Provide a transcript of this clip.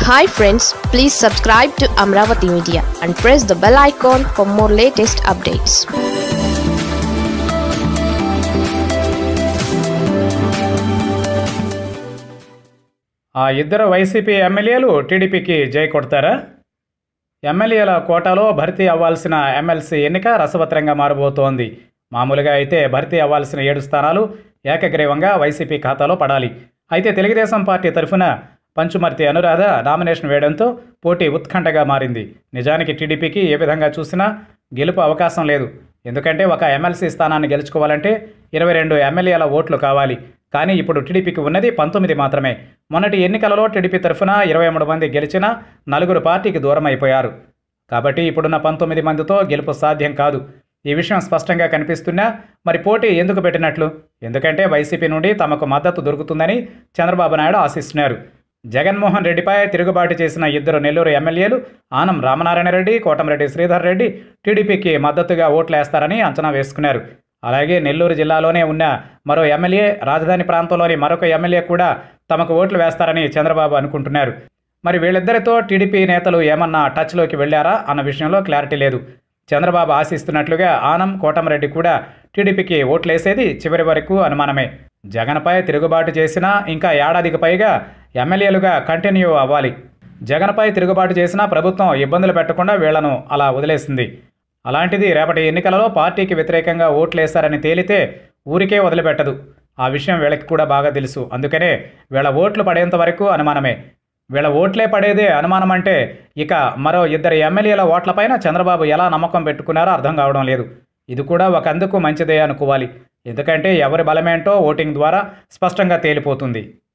hi friends please subscribe to Amaravati media and press the bell icon for more latest updates ఆ ఇద్దరు YCP ఎమ్మెల్యేలు టీడీపీకి జై కొడతారా ఎమ్మెల్యేల కోటాలో భర్తీ అవ్వాల్సిన ఎమ్మెల్సీ ఎన్నిక రసవత్రంగా మారబోతోంది మామూలుగా అయితే భర్తీ అవ్వాల్సిన ఏడు స్థానాలు ఏకగ్రీవంగా వైసీపీ ఖాతాలో పడాలి అయితే తెలుగుదేశం పార్టీ తరఫున పంచుమర్తి అనురాధ నామినేషన్ వేయడంతో పోటీ ఉత్కంఠగా మారింది నిజానికి టీడీపీకి ఏ విధంగా చూసినా గెలుపు అవకాశం లేదు ఎందుకంటే ఒక ఎమ్మెల్సీ స్థానాన్ని గెలుచుకోవాలంటే ఇరవై రెండు ఎమ్మెల్యేల ఓట్లు కావాలి కానీ ఇప్పుడు టీడీపీకి ఉన్నది పంతొమ్మిది మాత్రమే మొన్నటి ఎన్నికలలో టీడీపీ తరఫున ఇరవై మూడు మంది గెలిచినా నలుగురు పార్టీకి దూరం అయిపోయారు కాబట్టి ఇప్పుడున్న పంతొమ్మిది మందితో గెలుపు సాధ్యం కాదు ఈ విషయం స్పష్టంగా కనిపిస్తున్నా మరి పోటీ ఎందుకు పెట్టినట్లు ఎందుకంటే వైసీపీ నుండి తమకు మద్దతు దొరుకుతుందని చంద్రబాబు నాయుడు ఆశిస్తున్నారు జగన్మోహన్ రెడ్డిపై తిరుగుబాటు చేసిన ఇద్దరు నెల్లూరు ఎమ్మెల్యేలు ఆనం రామనారాయణ రెడ్డి కోటమిరెడ్డి శ్రీధర్ రెడ్డి టీడీపీకి మద్దతుగా ఓట్లేస్తారని అంచనా వేసుకున్నారు అలాగే నెల్లూరు జిల్లాలోనే ఉన్న మరో ఎమ్మెల్యే రాజధాని ప్రాంతంలోని మరొక ఎమ్మెల్యే కూడా తమకు ఓట్లు వేస్తారని చంద్రబాబు అనుకుంటున్నారు మరి వీళ్ళిద్దరితో టీడీపీ నేతలు ఏమన్నా టచ్లోకి వెళ్ళారా అన్న విషయంలో క్లారిటీ లేదు చంద్రబాబు ఆశిస్తున్నట్లుగా ఆనం కోటమిరెడ్డి కూడా టీడీపీకి ఓట్లేసేది చివరి వరకు అనుమానమే జగన్పై తిరుగుబాటు చేసినా ఇంకా ఏడాదికి పైగా ఎమ్మెల్యేలుగా కంటిన్యూ అవ్వాలి జగన్పై తిరుగుబాటు చేసినా ప్రభుత్వం ఇబ్బందులు పెట్టకుండా వీళ్లను అలా వదిలేసింది అలాంటిది రేపటి ఎన్నికలలో పార్టీకి వ్యతిరేకంగా ఓట్లేశారని తేలితే ఊరికే వదిలిపెట్టదు ఆ విషయం వీళ్ళకి కూడా బాగా తెలుసు అందుకనే వీళ్ళ ఓట్లు పడేంత వరకు అనుమానమే వీళ్ళ ఓట్లే పడేదే అనుమానం అంటే ఇక మరో ఇద్దరు ఎమ్మెల్యేల ఓట్లపైన చంద్రబాబు ఎలా నమ్మకం పెట్టుకున్నారో అర్థం కావడం లేదు ఇది కూడా ఒక అందుకు మంచిదే అనుకోవాలి ఎందుకంటే ఎవరి బలమేంటో ఓటింగ్ ద్వారా స్పష్టంగా తేలిపోతుంది